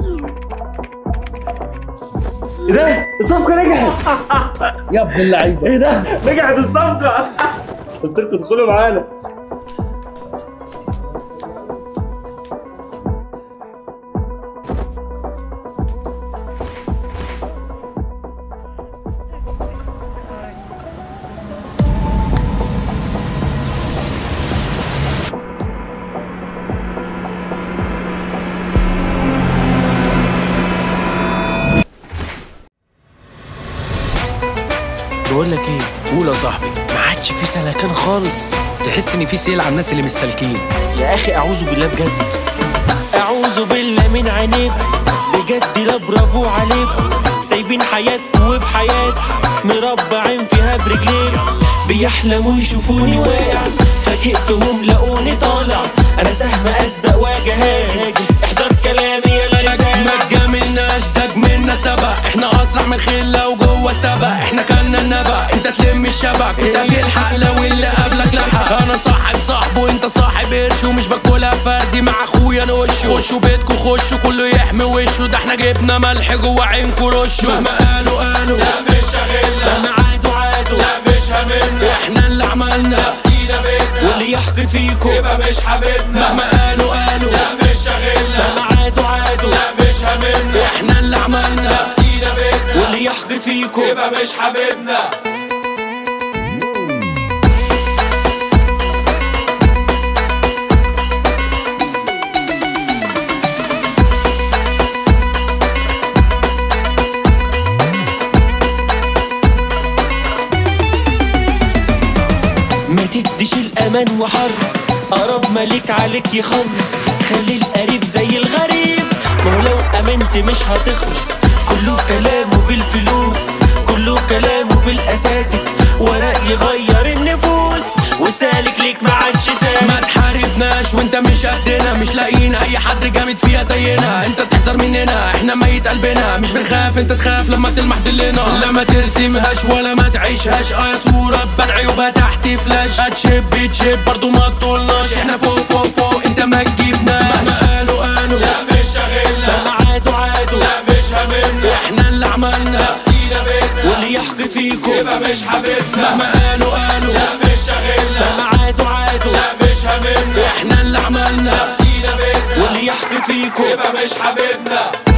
ايه ده الصفقه نجحت يا ابن اللعيبه ايه ده نجحت الصفقه قلت لكم ادخلوا معانا بقول لك ايه قول يا صاحبي ما عادش في سلكان خالص تحس ان في سيل على الناس اللي مش سالكين يا اخي اعوذ بالله بجد اعوذ بالله من عينيك بجد لا برافو عليك سايبين حياتكم وفي حياتي مربعين فيها برجليك بيحلموا يشوفوني واقع فاجئتهم لقوني طالع انا سهم اسبق واجهاك احذر كلامي يا لسان ما تجاملناش ده جملنا سبق احنا اسرع من خله وجوه سبق احنا كلنا النبق انت تلم الشبك انت تلحق لو اللي قبلك لحق انا صاحب صاحبه وانت صاحب قرش ومش باكلها فردي مع اخويا نوشه خشوا بيتكوا خشوا كله يحمي وشه ده احنا جبنا ملح جوه عينكوا رشه مهما قالوا قالوا لا مش شاغلنا مهما عادوا عادوا لا مش همنا احنا اللي عملنا نفسينا بيتنا واللي يحقد فيكم يبقى مش حبيبنا مهما قالوا قالوا لا مش شاغلنا مهما عادوا عادوا لا مش همنا احنا اللي عملنا نفسينا بيتنا واللي يحقد فيكم يبقى مش حبيبنا ما تديش الامان وحرص قرب ملك عليك يخلص خلي القريب زي الغريب ما هو لو امنت مش هتخلص كله كلامه بالفلوس كله كلامه بالاساتك ورق يغير النفوس وسالك ليك ما عادش ما سالك تحاربناش وانت مش قدنا مش لاقيين اي حد جامد فيها زينا انت تحذر مننا احنا ميت قلبنا مش بنخاف انت تخاف لما تلمح دلنا لا ما ترسمهاش ولا ما تعيشهاش اه يا صورة بان عيوبها تحت فلاش هتشب تشب برضو ما تطولناش احنا فوق فوق فوق انت ما تجيبناش مهما قالوا قالوا لا مش شاغلنا مهما عادوا عادوا مش همنا احنا اللي عملنا نفسينا بيتنا واللي يحقد فيكم مش حبيبنا مهما قالوا قالوا لا مش شاغلنا مهما عادوا عادوا مش همنا احنا اللي عملنا نفسينا بيتنا واللي يحقد فيكم مش حبيبنا